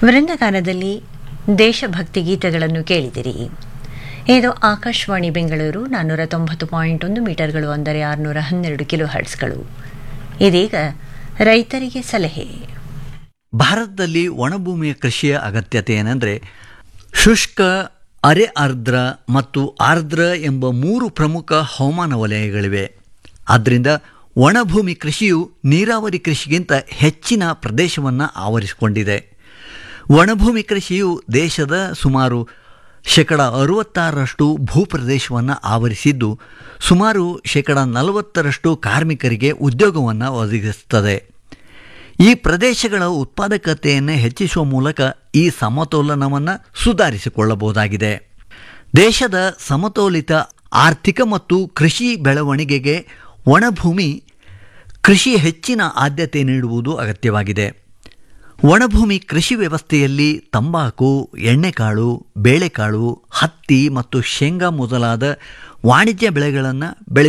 ವೃಂದಗಾನದಲ್ಲಿ ದೇಶಭಕ್ತಿ ಗೀತೆಗಳನ್ನು ಕೇಳಿದಿರಿ ಇದು ಆಕಾಶವಾಣಿ ಬೆಂಗಳೂರು ನಾನ್ನೂರ ತೊಂಬತ್ತು ಪಾಯಿಂಟ್ ಒಂದು ಮೀಟರ್ಗಳು ಅಂದರೆ ಆರುನೂರ ಹನ್ನೆರಡು ಕಿಲೋ ಹರ್ಟ್ಸ್ಗಳು ಇದೀಗ ರೈತರಿಗೆ ಸಲಹೆ ಭಾರತದಲ್ಲಿ ಒಣಭೂಮಿಯ ಕೃಷಿಯ ಅಗತ್ಯತೆ ಏನೆಂದರೆ ಶುಷ್ಕ ಅರೆ ಆರ್ದ್ರ ಮತ್ತು ಆರ್ದ್ರ ಎಂಬ ಮೂರು ಪ್ರಮುಖ ಹವಾಮಾನ ವಲಯಗಳಿವೆ ಆದ್ದರಿಂದ ಒಣಭೂಮಿ ಕೃಷಿಯು ನೀರಾವರಿ ಕೃಷಿಗಿಂತ ಹೆಚ್ಚಿನ ಪ್ರದೇಶವನ್ನು ಆವರಿಸಿಕೊಂಡಿದೆ ಒಣಭೂಮಿ ಕೃಷಿಯು ದೇಶದ ಸುಮಾರು ಶೇಕಡ ಅರುವತ್ತಾರರಷ್ಟು ಭೂಪ್ರದೇಶವನ್ನು ಆವರಿಸಿದ್ದು ಸುಮಾರು ಶೇಕಡ ನಲವತ್ತರಷ್ಟು ಕಾರ್ಮಿಕರಿಗೆ ಉದ್ಯೋಗವನ್ನು ಒದಗಿಸುತ್ತದೆ ಈ ಪ್ರದೇಶಗಳ ಉತ್ಪಾದಕತೆಯನ್ನು ಹೆಚ್ಚಿಸುವ ಮೂಲಕ ಈ ಸಮತೋಲನವನ್ನು ಸುಧಾರಿಸಿಕೊಳ್ಳಬಹುದಾಗಿದೆ ದೇಶದ ಸಮತೋಲಿತ ಆರ್ಥಿಕ ಮತ್ತು ಕೃಷಿ ಬೆಳವಣಿಗೆಗೆ ಒಣಭೂಮಿ ಕೃಷಿ ಹೆಚ್ಚಿನ ಆದ್ಯತೆ ನೀಡುವುದು ಅಗತ್ಯವಾಗಿದೆ ಒಣಭೂಮಿ ಕೃಷಿ ವ್ಯವಸ್ಥೆಯಲ್ಲಿ ತಂಬಾಕು ಎಣ್ಣೆಕಾಳು ಬೇಳೆಕಾಳು ಹತ್ತಿ ಮತ್ತು ಶೇಂಗಾ ಮೊದಲಾದ ವಾಣಿಜ್ಯ ಬೆಳೆಗಳನ್ನು ಬೆಳೆ